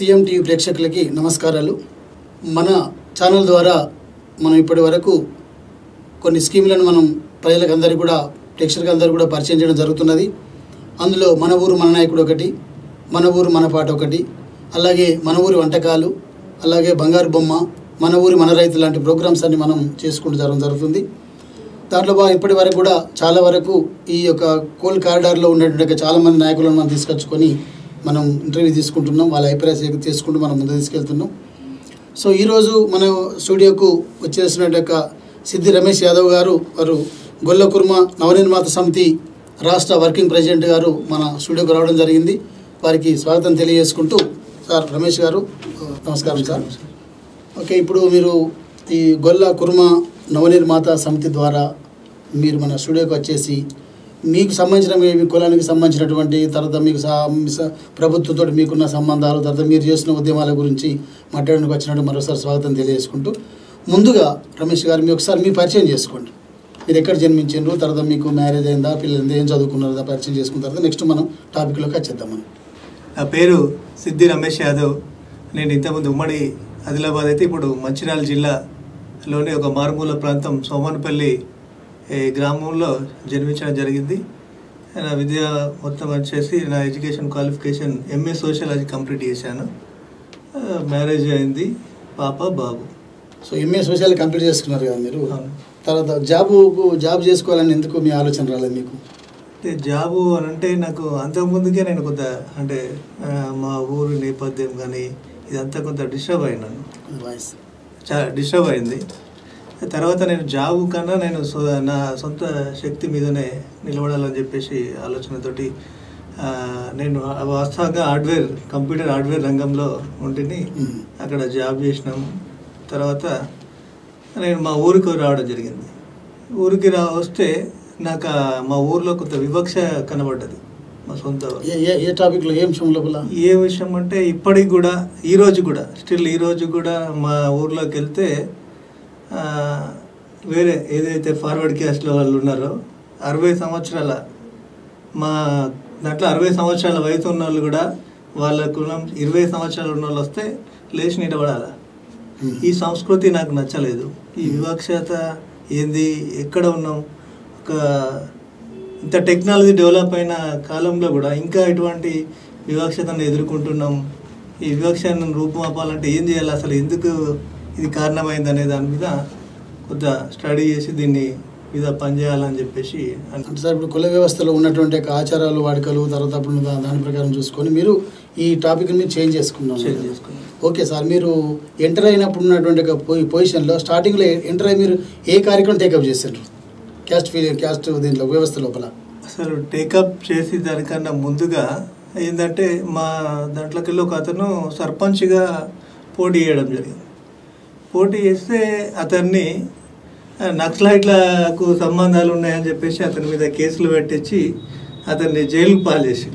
CM TV ప్రేక్షకులకి నమస్కారాలు మన ఛానల్ ద్వారా మనం ఇప్పటి వరకు కొన్ని స్కీములను మనం ప్రజలకు అందరికీ కూడా ప్రేక్షకులకు అందరికీ కూడా పరిచయం చేయడం జరుగుతున్నది అందులో మన ఊరు మన నాయకుడు ఒకటి మన ఊరు మన పాట ఒకటి అలాగే మన ఊరి వంటకాలు అలాగే బంగారు బొమ్మ మన ఊరి మన రైతు లాంటి ప్రోగ్రామ్స్ అన్ని మనం చేసుకుంటూ జరగడం జరుగుతుంది దాంట్లో బాగా ఇప్పటి వరకు కూడా చాలా వరకు ఈ యొక్క కోల్ కారిడార్లో ఉన్నటువంటి చాలా మంది నాయకులను మనం తీసుకొచ్చుకొని మనం ఇంటర్వ్యూ తీసుకుంటున్నాం వాళ్ళ అభిప్రాయం సేకరి- తీసుకుంటూ మనం ముందు తీసుకెళ్తున్నాం సో ఈరోజు మన స్టూడియోకు వచ్చేసినట్టు యొక్క సిద్ధి రమేష్ యాదవ్ గారు వారు గొల్లకుర్మ నవనిర్మాత సమితి రాష్ట్ర వర్కింగ్ ప్రెసిడెంట్ గారు మన స్టూడియోకి రావడం జరిగింది వారికి స్వాగతం తెలియజేసుకుంటూ సార్ రమేష్ గారు నమస్కారం సార్ ఓకే ఇప్పుడు మీరు ఈ గొల్ల కుర్మ నవనిర్మాత సమితి ద్వారా మీరు మన స్టూడియోకి వచ్చేసి మీకు సంబంధించిన మీ మీ కులానికి సంబంధించినటువంటి తర్వాత మీకు సా- మీ స- ప్రభుత్వంతో మీకున్న సంబంధాలు తర్వాత మీరు చేసిన ఉద్యమాల గురించి మాట్లాడడానికి వచ్చినట్టు మరోసారి స్వాగతం తెలియజేసుకుంటూ ముందుగా రమేష్ గారు మీ ఒకసారి మీ పరిచయం చేసుకోండి మీరు ఎక్కడ జన్మించారు తర్వాత మీకు మ్యారేజ్ అయిందా పిల్లలు ఏం చదువుకున్నారో పరిచయం చేసుకున్న తర్వాత నెక్స్ట్ మనం టాపిక్లోకి వచ్చేద్దాం మనం నా పేరు సిద్ధి రమేష్ యాదవ్ నేను ఇంతకుముందు ఉమ్మడి ఆదిలాబాద్ అయితే ఇప్పుడు మంచిర్యాల జిల్లాలోని ఒక మారుమూల ప్రాంతం సోమనపల్లి ఈ గ్రామంలో జన్మించడం జరిగింది నా విద్య మొత్తం వచ్చేసి నా education qualification MA sociology complete చేశాను ఆ, మ్యారేజ్ అయింది పాప బాబు సో ఎంఏ సోషల్ కంప్లీట్ చేసుకున్నారు కదా మీరు అవును. తర్వాత జాబ్ జాబ్ చేసుకోవాలని ఎందుకు మీ ఆలోచన రాలేదు మీకు అంటే జాబు అని అంటే నాకు అంతకుముందుకే నేను కొంత అంటే ఆ, మా ఊరు నేపథ్యం కానీ ఇదంతా కొంత డిస్టర్బ్ అయినాను వాయిస్ చాలా డిస్టర్బ్ అయింది తర్వాత నేను జాబ్ కన్నా నేను సో- నా సొంత శక్తి మీదనే నిలబడాలని చెప్పేసి ఆలోచనతోటి ఆ, నేను వాస్తవంగా హార్డ్వేర్ కంప్యూటర్ హార్డ్వేర్ రంగంలో ఉంటిని మ్మ్. అక్కడ జాబ్ చేసినాము తర్వాత నేను మా ఊరికి రావడం జరిగింది ఊరికి రా వస్తే నాకు ఆ మా ఊర్లో కొంత వివక్ష కనబడ్డది మా సొంత ఊరు. ఏ ఏ ఏ టాపిక్లో ఏం విషయం లోపల ఏ విషయం అంటే ఇప్పటికి కూడా ఈ రోజు కూడా స్టిల్ ఈ రోజు కూడా మా ఊర్లోకి వెళ్తే ఆ, వేరే ఏదైతే ఫార్వర్డ్ క్యాస్ట్లో వాళ్ళు ఉన్నారో అరవై సంవత్సరాల మా దాంట్లో అరవై సంవత్సరాల వయసు ఉన్న వాళ్ళు కూడా వాళ్ళ కులం ఇరవై సంవత్సరాలు ఉన్న వాళ్ళు వస్తే లేచి నిలబడాలా మ్మ్. ఈ సంస్కృతి నాకు నచ్చలేదు ఈ వివక్షత ఏంది ఎక్కడ ఉన్నాం ఒక ఇంత టెక్నాలజీ డెవలప్ అయిన కాలంలో కూడా ఇంకా ఇటువంటి వివక్షతను ఎదుర్కొంటున్నాం ఈ వివక్షను రూపుమాపాలంటే ఏం చేయాలి అసలు ఎందుకు ఇది కారణమైంది అనే దాని మీద కొంత స్టడీ చేసి దీన్ని మీద పనిచేయాలని చెప్పేసి అను- అంటే సార్ ఇప్పుడు కుల వ్యవస్థలో ఉన్నటువంటి యొక్క ఆచారాలు వాడుకలు తర్వాత అప్పుడు దా- దాని ప్రకారం చూసుకొని మీరు ఈ టాపిక్ మీరు చేంజ్ చేసుకున్నాం షేర్ చేసుకున్నాం ఓకే సార్ మీరు ఎంటర్ అయినప్పుడు ఉన్నటువంటి ఒక పొ- పొజిషన్లో స్టార్టింగ్లో ఎంటర్ అయ్యి మీరు ఏ కార్యక్రమం టేకప్ చేశారు క్యాస్ట్ ఫీల్ క్యాస్ట్ దీంట్లో వ్యవస్థ లోపల అసలు టేకప్ చేసి దానికన్నా ముందుగా ఏంటంటే మా దాంట్లోకి వెళ్ళి ఒక అతను సర్పంచ్గా పోటీ చేయడం జరిగింది పోటీ చేస్తే అతన్ని ఆ, నక్సలైట్లకు సంబంధాలు ఉన్నాయని చెప్పేసి అతని మీద కేసులు పెట్టించి అతన్ని జైలుకు పాలేసి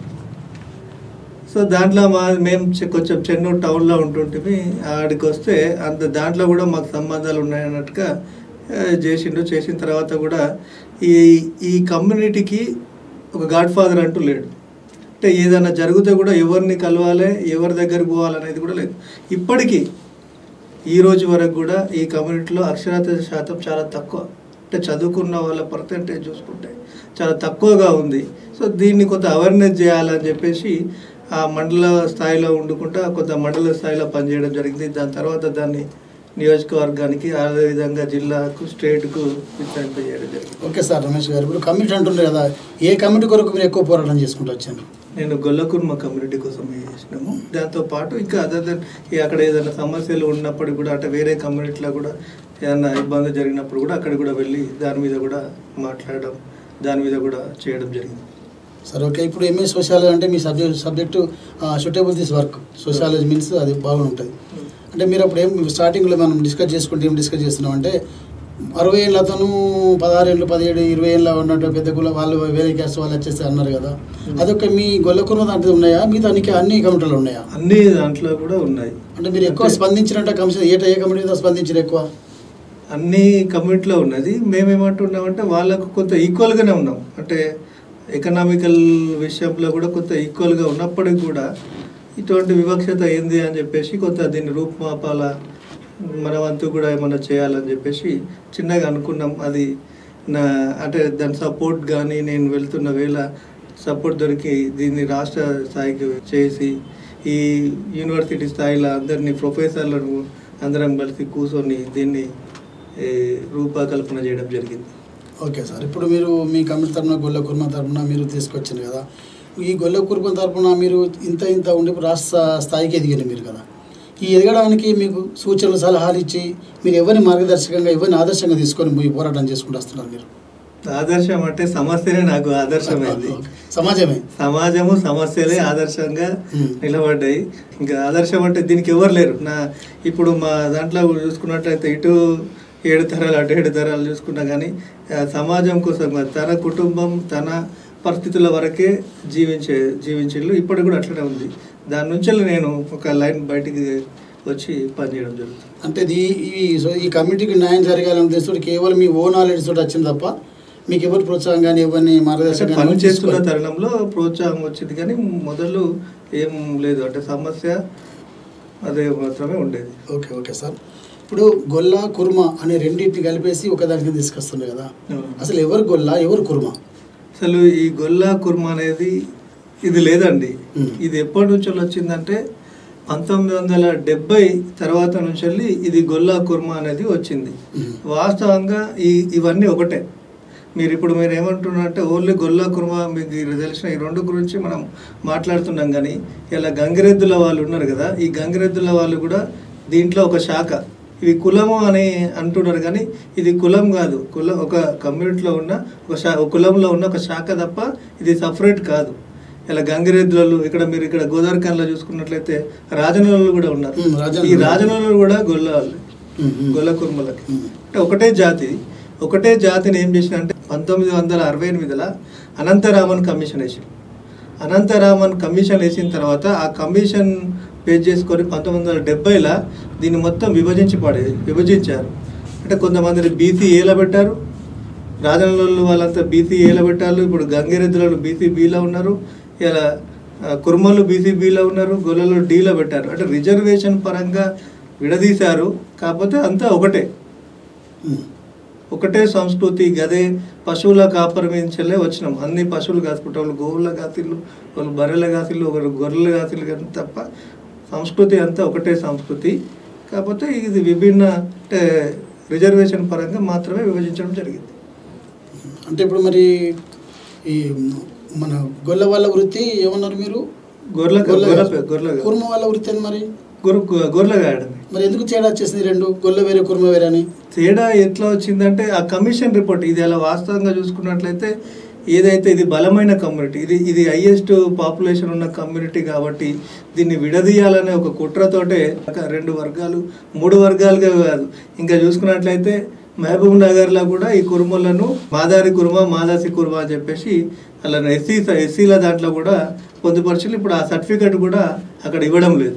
సో దాంట్లో మా మేము చె- కొంచెం చెన్నూరు టౌన్లో ఉంటుంటే ఆడికి వస్తే అంత దాంట్లో కూడా మాకు సంబంధాలు ఉన్నాయన్నట్టుగా ఆ, చేసిండు చేసిన తర్వాత కూడా ఈ ఈ కమ్యూనిటీకి ఒక గాడ్ ఫాదర్ అంటూ లేడు అంటే ఏదైనా జరిగితే కూడా ఎవరిని కలవాలి ఎవరి దగ్గరికి పోవాలనేది కూడా లేదు ఇప్పటికీ ఈ రోజు వరకు కూడా ఈ కమ్యూనిటీలో అక్షరాస్యత శాతం చాలా తక్కువ అంటే చదువుకున్న వాళ్ళ పర్సంటేజ్ చూసుకుంటే చాలా తక్కువగా ఉంది సో దీన్ని కొంత అవేర్నెస్ చేయాలని చెప్పేసి ఆ మండల స్థాయిలో ఉండుకుంటా కొంత మండల స్థాయిలో పనిచేయడం జరిగింది దాని తర్వాత దాన్ని నియోజకవర్గానికి అదేవిధంగా జిల్లాకు స్టేట్కు విస్తరింపజేయడం జరిగింది ఓకే సార్ రమేష్ గారు ఇప్పుడు కమిటీ అంటున్నారు కదా ఏ కమిటీ కొరకు మీరు ఎక్కువ పోరాటం చేసుకుంటూ వచ్చారు నేను గొల్లకుర్మ కమ్యూనిటీ కోసం చేసినాము దాంతో పాటు ఇంకా అదర్ దెన్ అక్కడ ఏదైనా సమస్యలు ఉన్నప్పుడు కూడా అంటే వేరే కమ్యూనిటీలో కూడా ఏదైనా ఇబ్బంది జరిగినప్పుడు కూడా అక్కడ కూడా వెళ్ళి దాని మీద కూడా మాట్లాడడం దాని మీద కూడా చేయడం జరిగింది సరే ఓకే ఇప్పుడు ఎంఏ సోషాలజీ అంటే మీ subject subject suitable this work sociology means అది బాగుంటుంది అంటే మీరు అప్పుడు ఏం స్టార్టింగ్లో మనం డిస్కస్ చేసుకుంటే ఏం డిస్కస్ చేస్తున్నాం అంటే అరవై ఏళ్ళతోనూ పదహారు ఏళ్ళు పదిహేడు ఇరవై ఏళ్ళ ఉన్నట్టు పెద్ద కుల వాళ్ళు వేరే క్యాస్ట్ వాళ్ళు వచ్చేసి అన్నారు కదా అదొక మీ గొల్లకున్న దాంట్లో ఉన్నాయా మీతో అన్ని అన్ని కమిటీలు ఉన్నాయా అన్ని దాంట్లో కూడా ఉన్నాయి అంటే మీరు ఎక్కువ అంటే- స్పందించినట్టు కమిషన్ ఏ ఏ కమిటీతో స్పందించారు ఎక్కువ అన్ని కమ్యూనిటీలో ఉన్నది మేమేమంటున్నామంటే వాళ్ళకు కొంత ఈక్వల్గానే ఉన్నాం అంటే ఎకనామికల్ విషయంలో కూడా కొంత ఈక్వల్గా ఉన్నప్పటికి కూడా ఇటువంటి వివక్షత ఏంది అని చెప్పేసి కొంత దీన్ని రూపుమాపాల మన వంతు కూడా ఏమన్నా చేయాలని చెప్పేసి చిన్నగా అనుకున్నాం అది నా అంటే దాని సపోర్ట్ కానీ నేను వెళ్తున్న వేళ సపోర్ట్ దొరికి దీన్ని రాష్ట్ర స్థాయికి చేసి ఈ యూనివర్సిటీ స్థాయిలో అందరినీ ప్రొఫెసర్లను అందరం కలిసి కూర్చొని దీన్ని ఏ, రూపకల్పన చేయడం జరిగింది ఓకే సార్ ఇప్పుడు మీరు మీ కమిటీ తరపున గొల్ల కుర్మ తరపున మీరు తీసుకొచ్చింది కదా ఈ గొల్ల కుర్మ తరపున మీరు ఇంత ఇంత ఉండి ఇప్పుడు రాష్ట్ర స్థాయికి ఎదిగారు మీరు కదా ఈ ఎదగడానికి మీకు సూచనలు సలహాలు ఇచ్చి మీరు ఎవరిని మార్గదర్శకంగా ఎవరిని ఆదర్శంగా తీసుకొని ఈ పోరాటం చేసుకుంటూ వస్తున్నారు మీరు ఆదర్శం అంటే సమస్యనే నాకు ఆదర్శమైంది సమాజమే సమాజము సమస్యలే ఆదర్శంగా Hmm. నిలబడ్డాయి ఇంకా ఆదర్శం అంటే దీనికి ఎవరు లేరు నా ఇప్పుడు మా దాంట్లో చూసుకున్నట్లయితే ఇటు ఏడు తరాలు అటు ఏడు తరాలు చూసుకున్నా కానీ ఆ, సమాజం కోసం కాదు, తన కుటుంబం తన పరిస్థితుల వరకే జీవించే జీవించేళ్ళు ఇప్పటికి కూడా అట్లనే ఉంది దాని నుంచి నేను ఒక లైన్ బయటికి వచ్చి పనిచేయడం జరుగుతుంది అంటే ఇది ఈ సో ఈ కమిటీకి న్యాయం జరగాలని ఉద్దేశంతో కేవలం మీ ఓ నాలెడ్జ్ తోటి వచ్చింది తప్ప మీకు ఎవరి ప్రోత్సాహం కానీ ఎవరిని అంటే మార్గదర్శకం పని కానీ చేస్తున్న తీసుకోలేదు. తరుణంలో ప్రోత్సాహం వచ్చింది కానీ మొదలు ఏం లేదు అంటే సమస్య అదే మాత్రమే ఉండేది ఓకే ఓకే సార్ ఇప్పుడు గొల్ల కుర్మ అనే రెండింటిని కలిపేసి ఒక దానికి తీసుకొస్తుంది కదా అసలు ఎవరు గొల్ల ఎవరు కుర్మ అసలు ఈ గొల్లా కుర్మ అనేది ఇది లేదండి Hmm. ఇది ఎప్పటి నుంచి వచ్చిందంటే పంతొమ్మిది వందల డెబ్బై తర్వాత నుంచి వెళ్ళి ఇది గొల్లా కుర్మ అనేది వచ్చింది Hmm. వాస్తవంగా ఈ ఇవన్నీ ఒకటే మీరు ఇప్పుడు మీరు ఏమంటున్నారంటే ఓన్లీ గొల్లా కుర్మ మీకు ఈ తెలిసిన ఈ రెండు గురించి మనం మాట్లాడుతున్నాం కానీ ఇలా గంగిరెద్దుల వాళ్ళు ఉన్నారు కదా ఈ గంగిరెద్దుల వాళ్ళు కూడా దీంట్లో ఒక శాఖ ఇవి కులము అని అంటున్నారు కానీ ఇది కులం కాదు కులం ఒక కమ్యూనిటీలో ఉన్న ఒక శా ఒక కులంలో ఉన్న ఒక శాఖ తప్ప ఇది సపరేట్ కాదు ఇలా గంగిరెద్దులలో ఇక్కడ మీరు ఇక్కడ గోదావరిఖాన్లో చూసుకున్నట్లయితే రాజనలు కూడా ఉన్నారు ఉమ్, రాజనలు. ఈ రాజనలు కూడా గొల్ల వాళ్ళు ఉమ్, ఉమ్. గొల్ల కుర్మలకి ఉమ్. అంటే ఒకటే జాతి ఒకటే జాతిని ఏం చేసిన అంటే పంతొమ్మిది వందల అరవై ఎనిమిదిలో అనంతరామన్ కమిషన్ వేసారు అనంతరామన్ కమిషన్ వేసిన తర్వాత ఆ కమిషన్ పేజ్ చేసుకొని పంతొమ్మిది వందల డెబ్బైలో దీన్ని మొత్తం విభజించి పడే విభజించారు అంటే కొంతమందిని బీసీ ఏలో పెట్టారు రాజనలు వాళ్ళంతా బీసీ ఏలో పెట్టారు ఇప్పుడు గంగిరెద్దులు బీసీ బీలో ఉన్నారు ఇలా ఆ, కుర్మలు బీసీ బీలో ఉన్నారు గొల్లలు డీలో పెట్టారు అంటే రిజర్వేషన్ పరంగా విడదీశారు కాకపోతే అంతా ఒకటే ఉమ్. ఒకటే సంస్కృతి గదే పశువుల కాపరమించలే వచ్చినాం అన్ని పశువులు కాసుకుంటాం వాళ్ళు గోవుల కాసిళ్ళు వాళ్ళు బర్రెల కాసిళ్ళు ఒకరు గొర్రెల కాసిళ్ళు కానీ తప్ప సంస్కృతి అంతా ఒకటే సంస్కృతి కాకపోతే ఇది విభిన్న అంటే రిజర్వేషన్ పరంగా మాత్రమే విభజించడం జరిగింది అంటే ఇప్పుడు మరి ఈ మన గొల్ల వాళ్ళ వృత్తి ఏమన్నారు మీరు గొర్రెల గొల్ల గొర్రెల కాదు. గొర్రెల కుర్మ వాళ్ళ వృత్తి ఏంది మరి గొర్రె గొర్రెల గాయడమే మరి ఎందుకు తేడా వచ్చేసింది రెండు గొల్ల వేరే కుర్మ వేరే అని తేడా ఎట్లా వచ్చిందంటే ఆ కమిషన్ రిపోర్ట్ ఇది అలా వాస్తవంగా చూసుకున్నట్లయితే ఏదైతే ఇది బలమైన కమ్యూనిటీ ఇది ఇది హైయెస్ట్ పాపులేషన్ ఉన్న కమ్యూనిటీ కాబట్టి దీన్ని విడదీయాలనే ఒక కుట్రతోటే ఒక రెండు వర్గాలు మూడు వర్గాలుగా కాదు ఇంకా చూసుకున్నట్లయితే మహబూబ్ నగర్లో కూడా ఈ కుర్మలను మాదారి కుర్మ మాదాసి కుర్మ అని చెప్పేసి అలా ఎస్సీ ఎస్సీల దాంట్లో కూడా పొందుపరిచి ఇప్పుడు ఆ సర్టిఫికెట్ కూడా అక్కడ ఇవ్వడం లేదు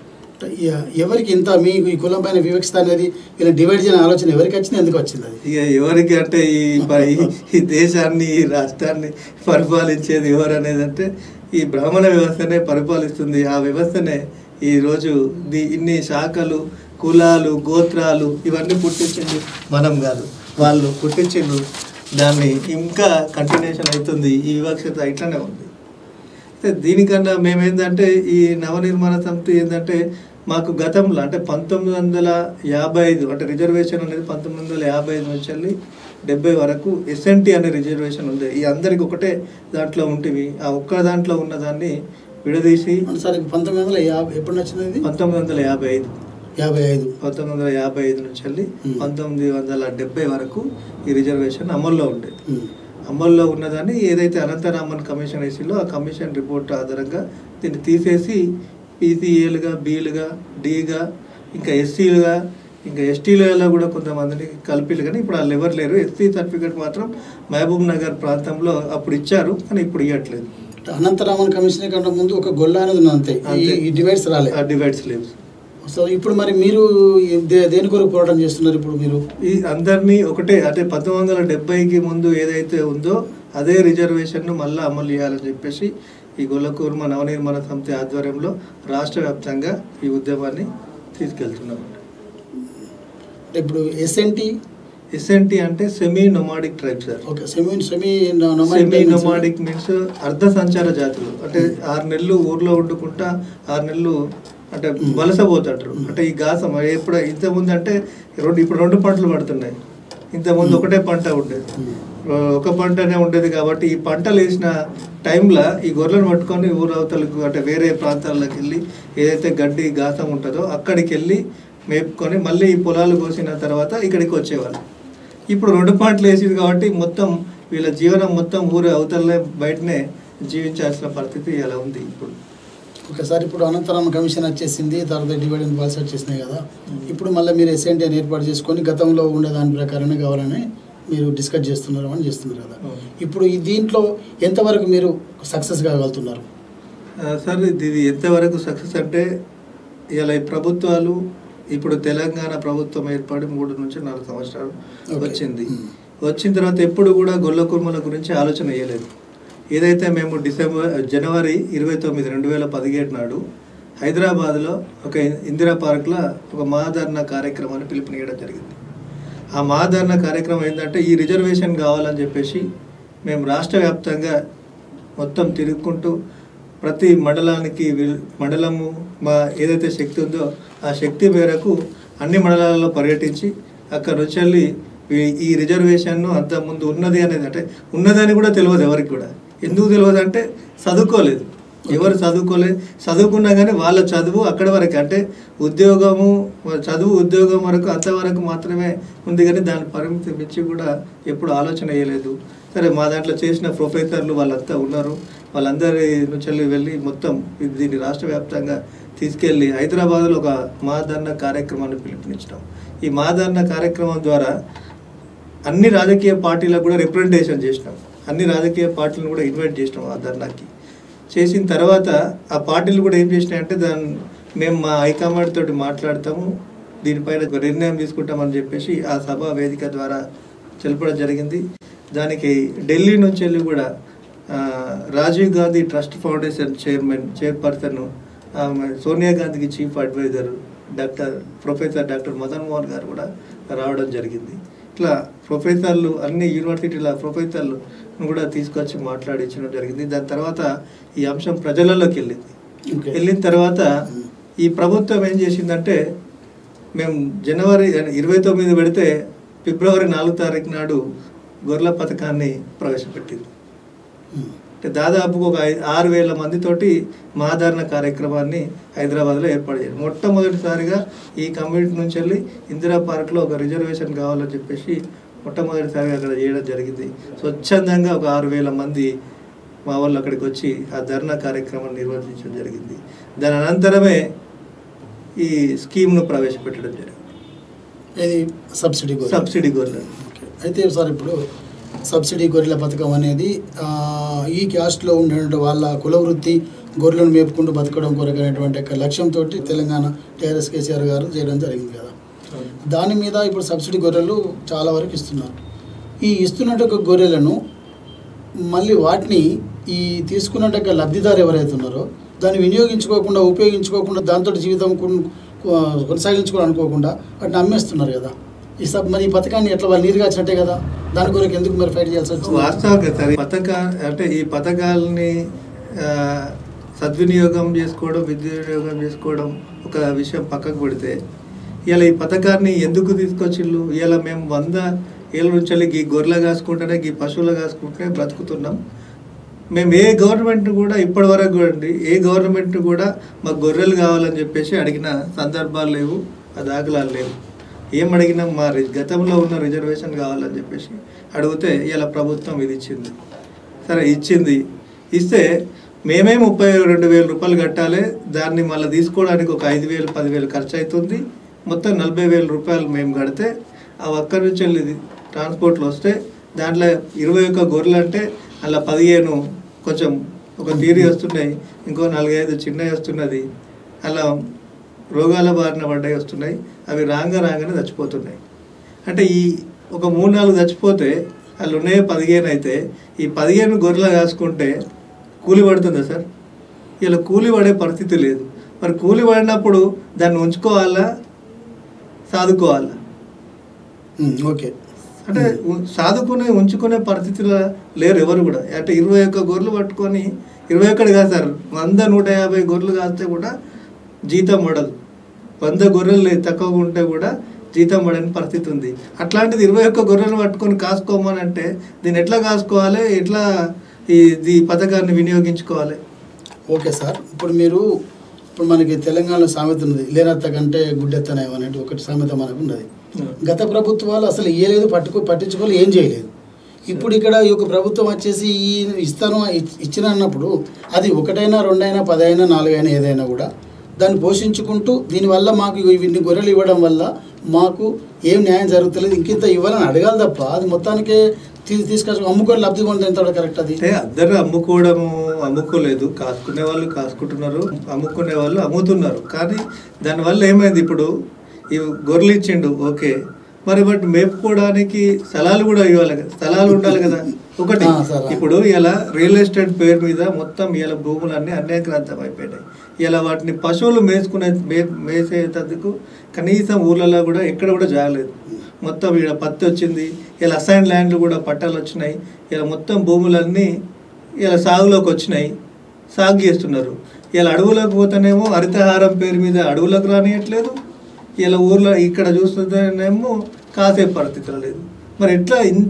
ఎ- ఎవరికి ఇంత మీ ఈ కులం పైన వివక్షత అనేది ఇలా డివైడ్ చేయని ఆలోచన ఎవరికి వచ్చింది ఎందుకు వచ్చింది అది ఇక ఎవరికి అంటే ఈ ప- ఈ- ఈ దేశాన్ని ఈ రాష్ట్రాన్ని పరిపాలించేది ఎవరు అనేది అంటే ఈ బ్రాహ్మణ వ్యవస్థనే పరిపాలిస్తుంది ఆ వ్యవస్థనే ఈ రోజు ది ఇన్ని శాఖలు కులాలు గోత్రాలు ఇవన్నీ పుట్టించింది మనం కాదు వాళ్ళు పుట్టించిండ్రు దాన్ని ఇంకా కంటిన్యూషన్ అవుతుంది ఈ వివక్షత ఇట్లనే ఉంది అయితే దీనికన్నా మేమేందంటే ఈ నవనిర్మాణ సమితి ఏంటంటే మాకు గతంలో అంటే పంతొమ్మిది వందల యాభై ఐదు అంటే రిజర్వేషన్ అనేది పంతొమ్మిది వందల యాభై ఐదు నుంచి వెళ్ళి డెబ్బై వరకు ఎస్ఎన్టీ అనే రిజర్వేషన్ ఉంది ఈ అందరికి ఒకటే దాంట్లో ఉంటుంది ఆ ఒక్క దాంట్లో ఉన్న దాన్ని విడదీసి అంటే సార్ పంతొమ్మిది వందల యాభై ఎప్పుడు వచ్చింది ఇది పంతొమ్మిది వందల యాభై ఐదు యాభై ఐదు పంతొమ్మిది వందల యాభై ఐదు నుంచి వెళ్ళి Hmm. పంతొమ్మిది వందల డెబ్బై వరకు ఈ రిజర్వేషన్ అమల్లో ఉండేది ఉమ్. అమల్లో ఉన్నదాన్ని ఏదైతే అనంతరామన్ కమిషన్ వేసిందో ఆ కమిషన్ రిపోర్ట్ ఆధారంగా దీన్ని తీసేసి పీసీఏలుగా బీలుగా డీగా ఇంకా ఎస్సీలుగా ఇంకా ఎస్టీలలో కూడా కొంతమందిని కలిపిలు కానీ ఇప్పుడు వాళ్ళు ఎవరు లేరు ఎస్సీ సర్టిఫికేట్ మాత్రం మహబూబ్ నగర్ ప్రాంతంలో అప్పుడు ఇచ్చారు కానీ ఇప్పుడు ఇవ్వట్లేదు అంటే అనంతరామన్ కమిషన్ కంటే ముందు ఒక గొల్ల అనేది ఉంది అంతే ఈ- అంతే. ఈ డివైడ్స్ రాలే ఆ డివైడ్స్ లేవు సో ఇప్పుడు మరి మీరు ఈ దే- దేని కొరకు పోరాటం చేస్తున్నారు ఇప్పుడు మీరు ఈ అందరినీ ఒకటే అంటే పంతొమ్మిది వందల డెబ్బైకి ముందు ఏదైతే ఉందో అదే రిజర్వేషన్ను మళ్ళీ అమలు చేయాలని చెప్పేసి ఈ గొల్లకూర్మ నవనిర్మాణ సమితి ఆధ్వర్యంలో రాష్ట్ర వ్యాప్తంగా ఈ ఉద్యమాన్ని తీసుకెళ్తున్నాం ఇప్పుడు ఎస్ఎన్టీ ఎస్ఎన్టీ అంటే semi nomadic tribe sir okay semi semi semi nomadic means అర్ధ సంచార జాతులు అంటే ఆరు నెలలు ఊర్లో వండుకుంటా ఆరు నెలలు అంటే వలస పోతాడు అంటే ఈ గాసం ఎప్పుడు ఇంతకుముందు అంటే రెండు ఇప్పుడు రెండు పంటలు పడుతున్నాయి ఇంతకుముందు ఒకటే పంట ఉండేది ఒక పంటనే ఉండేది కాబట్టి ఈ పంటలు వేసిన టైంలో ఈ గొర్రెలను పట్టుకొని ఊరవతలకు అంటే వేరే ప్రాంతాలకు వెళ్ళి ఏదైతే గడ్డి గాసం ఉంటుందో అక్కడికి వెళ్ళి మేపుకొని మళ్ళీ ఈ పొలాలు కోసిన తర్వాత ఇక్కడికి వచ్చేవాళ్ళు ఇప్పుడు రెండు పంటలు వేసింది కాబట్టి మొత్తం వీళ్ళ జీవనం మొత్తం ఊరు అవతలనే బయటనే జీవించాల్సిన పరిస్థితి ఇలా ఉంది ఇప్పుడు ఒకసారి ఇప్పుడు అనంతరం కమిషన్ వచ్చేసింది తర్వాత డివైడ్ అండ్ పాలసీ వచ్చేసినాయి కదా ఇప్పుడు మళ్ళీ మీరు ఎస్ఎన్టీ అని ఏర్పాటు చేసుకొని గతంలో ఉండే దాని ప్రకారమే కావాలని మీరు డిస్కస్ చేస్తున్నారు అని చేస్తున్నారు కదా ఇప్పుడు ఈ దీంట్లో ఎంతవరకు మీరు సక్సెస్ కాగలుగుతున్నారు ఆ, సార్ ఇది ఇది ఎంతవరకు సక్సెస్ అంటే ఇలా ఈ ప్రభుత్వాలు ఇప్పుడు తెలంగాణ ప్రభుత్వం ఏర్పడి మూడు నుంచి నాలుగు సంవత్సరాలు Okay. వచ్చింది Hmm. వచ్చిన తర్వాత ఎప్పుడు కూడా గొల్ల కుర్మల గురించి ఆలోచన వేయలేదు ఏదైతే మేము డిసెంబర్ జనవరి ఇరవై తొమ్మిది రెండు వేల పదిహేడు నాడు హైదరాబాద్లో ఒక ఇందిరా పార్క్లో ఒక మహాధరణ కార్యక్రమాన్ని పిలుపునియడం జరిగింది ఆ మహాధరణ కార్యక్రమం ఏంటంటే ఈ రిజర్వేషన్ కావాలని చెప్పేసి మేము రాష్ట్ర వ్యాప్తంగా మొత్తం తిరుగుకుంటూ ప్రతి మండలానికి విల్- మండలము మా ఏదైతే శక్తి ఉందో ఆ శక్తి మేరకు అన్ని మండలాలలో పర్యటించి అక్కడ నుంచి వెళ్ళి ఈ- ఈ రిజర్వేషన్ను అంత ముందు ఉన్నది అనేది అంటే ఉన్నదని కూడా తెలియదు ఎవరికి కూడా ఎందుకు తెలియదు అంటే చదువుకోలేదు ఎవరు చదువుకోలేదు చదువుకున్నా కానీ వాళ్ళ చదువు అక్కడ వరకు అంటే ఉద్యోగము చదువు ఉద్యోగం వరకు అంతవరకు మాత్రమే ఉంది కానీ దాని పరిమితి మించి కూడా ఎప్పుడు ఆలోచన వేయలేదు సరే మా దాంట్లో చేసిన ప్రొఫెసర్లు వాళ్ళంతా ఉన్నారు వాళ్ళందరి నుంచి వెళ్ళి వెళ్ళి మొత్తం ఇది దీన్ని రాష్ట్ర వ్యాప్తంగా తీసుకెళ్ళి హైదరాబాద్లో ఒక మాధరణ కార్యక్రమాన్ని పిలుపునిచ్చడం ఈ మాధరణ కార్యక్రమం ద్వారా అన్ని రాజకీయ పార్టీలకు కూడా రిప్రజెంటేషన్ చేసినాం అన్ని రాజకీయ పార్టీలను కూడా ఇన్వైట్ చేసినాం ఆ ధర్నాకి చేసిన తర్వాత ఆ పార్టీలు కూడా ఏం చేసినాయంటే దాన్ని మేము మా హైకమాండ్ తోటి మాట్లాడతాము దీనిపైన ఒక నిర్ణయం తీసుకుంటామని చెప్పేసి ఆ సభ వేదిక ద్వారా తెలపడం జరిగింది దానికి ఢిల్లీ నుంచి వెళ్ళి కూడా ఆ, Rajiv Gandhi trust foundation chairman chairperson ఆమె సోనియా గాంధీకి chief advisor doctor professor doctor Madan Mohan గారు కూడా రావడం జరిగింది ఇట్లా ప్రొఫెసర్లు అన్ని యూనివర్సిటీల ప్రొఫెసర్లు కూడా తీసుకొచ్చి మాట్లాడించడం జరిగింది దాని తర్వాత ఈ అంశం ప్రజలలోకి వెళ్ళింది ఓకే వెళ్ళిన తర్వాత ఈ ప్రభుత్వం ఏం చేసిందంటే మేము జనవరి ఇరవై తొమ్మిది పెడితే ఫిబ్రవరి నాలుగు తారీఖు నాడు గొర్రెల పథకాన్ని ప్రవేశపెట్టింది ఉమ్. అంటే దాదాపు ఒక ఐ- ఆరు వేల మందితోటి మాధారణ కార్యక్రమాన్ని హైదరాబాద్లో ఏర్పాటు చేయాలి మొట్టమొదటిసారిగా ఈ కమ్యూనిటీ నుంచి వెళ్ళి ఇందిరా పార్క్లో ఒక రిజర్వేషన్ కావాలని చెప్పేసి మొట్టమొదటిసారిగా అక్కడ చేయడం జరిగింది స్వచ్ఛందంగా ఒక ఆరు వేల మంది మా వాళ్ళు అక్కడికి వచ్చి ఆ ధర్నా కార్యక్రమాన్ని నిర్వహించడం జరిగింది దాని అనంతరమే ఈ స్కీమ్ను ప్రవేశపెట్టడం జరిగింది ఇది సబ్సిడీ గొర్రెలు. సబ్సిడీ గొర్రెలు ఓకే. అయితే సార్ ఇప్పుడు సబ్సిడీ గొర్రెల పథకం అనేది ఆ, ఈ క్యాస్ట్లో ఉండేటువంటి వాళ్ళ కుల వృత్తి గొర్రెలను మేపుకుంటూ బతకడం కొరకు అనేటువంటి ఒక లక్ష్యంతో తెలంగాణ టీఆర్ఎస్ కేసీఆర్ గారు చేయడం జరిగింది కదా దాని మీద ఇప్పుడు సబ్సిడీ గొర్రెలు చాలా వరకు ఇస్తున్నారు ఈ ఇస్తున్నట్టు గొర్రెలను మళ్ళీ వాటిని ఈ తీసుకున్నట్టు లబ్ధిదారు ఎవరైతే ఉన్నారో దాన్ని వినియోగించుకోకుండా ఉపయోగించుకోకుండా దాంతో జీవితం కొన్- కొ- కొనసాగించుకోవాలనుకోకుండా వాటిని అమ్మేస్తున్నారు కదా ఈ సబ్ మరి ఈ పథకాన్ని ఎట్లా వాళ్ళు నీరుగా వచ్చినట్టే కదా దాని కొరకు ఎందుకు మరి ఫైట్ చేయాల్సి వచ్చింది వాస్తవంగా సార్ ఈ పథక అంటే ఈ పథకాలని ఆ, సద్వినియోగం చేసుకోవడం విద్యునియోగం చేసుకోవడం ఒక విషయం పక్కకు పెడితే ఇలా ఈ పథకాన్ని ఎందుకు తీసుకొచ్చిళ్ళు ఇలా మేము వంద ఏళ్ళ నుంచి వెళ్ళి ఈ గొర్రెలు కాసుకుంటేనే ఈ పశువులు కాసుకుంటేనే బ్రతుకుతున్నాం మేము ఏ గవర్నమెంట్ కూడా ఇప్పటి వరకు కూడా అండి ఏ గవర్నమెంట్ కూడా మాకు గొర్రెలు కావాలని చెప్పేసి అడిగిన సందర్భాలు లేవు ఆ దాఖలాలు లేవు ఏం అడిగినా మా రి- గతంలో ఉన్న రిజర్వేషన్ కావాలని చెప్పేసి అడిగితే ఇలా ప్రభుత్వం ఇది ఇచ్చింది సరే ఇచ్చింది ఇస్తే మేమే ముప్పై రెండు వేల రూపాయలు కట్టాలి దాన్ని మళ్ళీ తీసుకోవడానికి ఒక ఐదు వేలు పదివేలు ఖర్చు అవుతుంది మొత్తం నలభై వేల రూపాయలు మేము కడితే ఆ ఒక్కరి నుంచి వెళ్ళి ట్రాన్స్పోర్ట్లో వస్తే దాంట్లో ఇరవై ఒక్క గొర్రెలు అంటే అలా పదిహేను కొంచెం ఒక తీరి వస్తున్నాయి ఇంకో నాలుగైదు చిన్నవి వస్తున్నది అలా రోగాల బారిన పడ్డాయి వస్తున్నాయి అవి రాంగా రాగానే చచ్చిపోతున్నాయి అంటే ఈ ఒక మూడు నాలుగు చచ్చిపోతే వాళ్ళు ఉన్నాయి పదిహేను అయితే ఈ పదిహేను గొర్రెలు కాసుకుంటే కూలి పడుతుందా సార్ ఇలా కూలి పడే పరిస్థితి లేదు మరి కూలి పడినప్పుడు దాన్ని ఉంచుకోవాలా సాదుకోవాలా ఉమ్, ఓకే అంటే ఉ- సాదుకునే ఉంచుకునే పరిస్థితిలో లేరు ఎవరు కూడా అంటే ఇరవై ఒక్క గొర్రెలు పట్టుకొని ఇరవై ఒక్కటి కాదు సార్ వంద నూట యాభై గొర్రెలు కాస్తే కూడా జీతం పడదు వంద గొర్రెలు లే- తక్కువ ఉంటే కూడా జీతం పడని పరిస్థితి ఉంది అట్లాంటిది ఇరవై ఒక్క గొర్రెలు పట్టుకొని కాసుకోమని అంటే దీన్ని ఎట్లా కాసుకోవాలి ఎట్లా ఈ ఈ పథకాన్ని వినియోగించుకోవాలి ఓకే సార్ ఇప్పుడు మీరు ఇప్పుడు మనకి తెలంగాణలో సామెత ఉన్నది లేనత్త కంటే గుడ్డెత్తనయం అనేది ఒకటి సామెత మనకు ఉన్నది గత ప్రభుత్వాలు అసలు ఇయ్యలేదు పట్టుకో పట్టించుకోలేదు ఏం చేయలేదు ఇప్పుడు ఇక్కడ ఈ యొక్క ప్రభుత్వం వచ్చేసి ఈ ఇస్తాను ఇచ్- ఇచ్చిన అన్నప్పుడు అది ఒకటైనా రెండైనా పదైనా నాలుగైనా ఏదైనా కూడా దాన్ని పోషించుకుంటూ దీనివల్ల మాకు ఇవి- ఇన్ని గొర్రెలు ఇవ్వడం వల్ల మాకు ఏం న్యాయం జరుగుతలేదు ఇంకింత ఇవ్వాలని అడగాలి తప్ప అది మొత్తానికే తీ తీసుకొచ్చి అమ్ముకొని లబ్ధి పొందితే ఎంత కరెక్ట్ అది అంటే అందరూ అమ్ముకోవడము అమ్ముకోలేదు కాసుకునే వాళ్ళు కాసుకుంటున్నారు అమ్ముకునే వాళ్ళు అమ్ముతున్నారు కానీ దానివల్ల ఏమైంది ఇప్పుడు ఈ గొర్రెలు ఇచ్చిండు ఓకే మరి బట్ మేపుకోవడానికి స్థలాలు కూడా ఇవ్వాలి కదా స్థలాలు ఉండాలి కదా ఒకటి ఆ, సరే. ఇప్పుడు ఇలా రియల్ ఎస్టేట్ పేరు మీద మొత్తం ఇలా భూములన్నీ అన్యాక్రాంతం అయిపోయినాయి ఇలా వాటిని పశువులు మేసుకునే మే మేసేటందుకు కనీసం ఊర్లలో కూడా ఎక్కడ కూడా జాగలేదు మొత్తం ఇక్కడ పత్తి వచ్చింది ఇలా అసైన్ ల్యాండ్లు కూడా పట్టాలు వచ్చినాయి ఇలా మొత్తం భూములన్నీ ఇలా సాగులోకి వచ్చినాయి సాగు చేస్తున్నారు ఇలా అడవులకు పోతేనేమో హరితహారం పేరు మీద అడవులకు రానియట్లేదు ఇలా ఊర్లో ఇక్కడ చూస్తుంటేనేమో కాసే పరిస్థితులు లేదు మరి ఎట్లా ఇంత